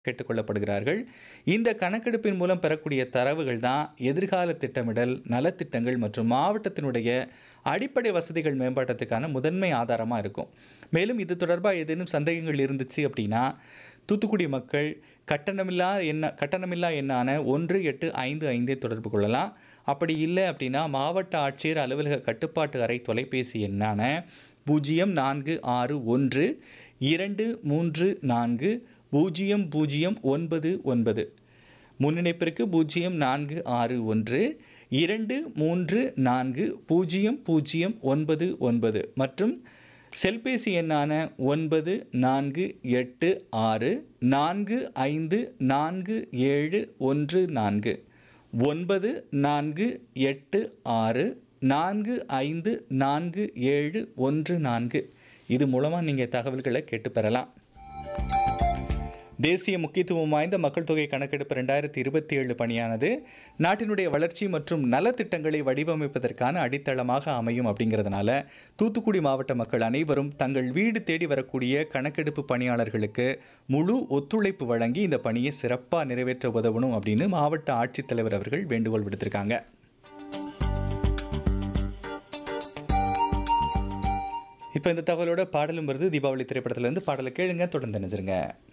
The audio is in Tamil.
கேட்டுக்கொள்ளப்படுகிறார்கள் இந்த கணக்கெடுப்பின் மூலம் பெறக்கூடிய தரவுகள் தான் எதிர்கால திட்டமிடல் நலத்திட்டங்கள் மற்றும் மாவட்டத்தினுடைய அடிப்படை வசதிகள் மேம்பாட்டத்துக்கான முதன்மை ஆதாரமாக இருக்கும் மேலும் இது தொடர்பாக ஏதேனும் சந்தேகங்கள் இருந்துச்சு அப்படின்னா தூத்துக்குடி மக்கள் கட்டணமில்லா எண்ண கட்டணமில்லா எண்ணான ஒன்று எட்டு ஐந்து ஐந்தை தொடர்பு கொள்ளலாம் அப்படி இல்லை அப்படின்னா மாவட்ட ஆட்சியர் அலுவலக கட்டுப்பாட்டு அறை தொலைபேசி எண்ணான பூஜ்ஜியம் நான்கு ஆறு ஒன்று இரண்டு மூன்று நான்கு பூஜ்ஜியம் பூஜ்ஜியம் ஒன்பது ஒன்பது முன்னிணைப்பிற்கு பூஜ்ஜியம் நான்கு ஆறு ஒன்று இரண்டு மூன்று நான்கு பூஜ்ஜியம் பூஜ்ஜியம் ஒன்பது ஒன்பது மற்றும் செல்பேசி எண்ணான ஒன்பது நான்கு எட்டு ஆறு நான்கு ஐந்து நான்கு ஏழு ஒன்று நான்கு ஒன்பது நான்கு எட்டு ஆறு நான்கு ஐந்து நான்கு ஏழு ஒன்று நான்கு இது மூலமாக நீங்கள் தகவல்களை கேட்டு பெறலாம் தேசிய முக்கியத்துவம் வாய்ந்த மக்கள் தொகை கணக்கெடுப்பு ரெண்டாயிரத்தி இருபத்தி ஏழு பணியானது நாட்டினுடைய வளர்ச்சி மற்றும் நலத்திட்டங்களை வடிவமைப்பதற்கான அடித்தளமாக அமையும் அப்படிங்கிறதுனால தூத்துக்குடி மாவட்ட மக்கள் அனைவரும் தங்கள் வீடு தேடி வரக்கூடிய கணக்கெடுப்பு பணியாளர்களுக்கு முழு ஒத்துழைப்பு வழங்கி இந்த பணியை சிறப்பாக நிறைவேற்ற உதவணும் அப்படின்னு மாவட்ட ஆட்சித்தலைவர் அவர்கள் வேண்டுகோள் விடுத்திருக்காங்க இப்போ இந்த தகவலோட பாடலும் வருது தீபாவளி திரைப்படத்திலேருந்து பாடலை கேளுங்க தொடர்ந்து நினைச்சிருங்க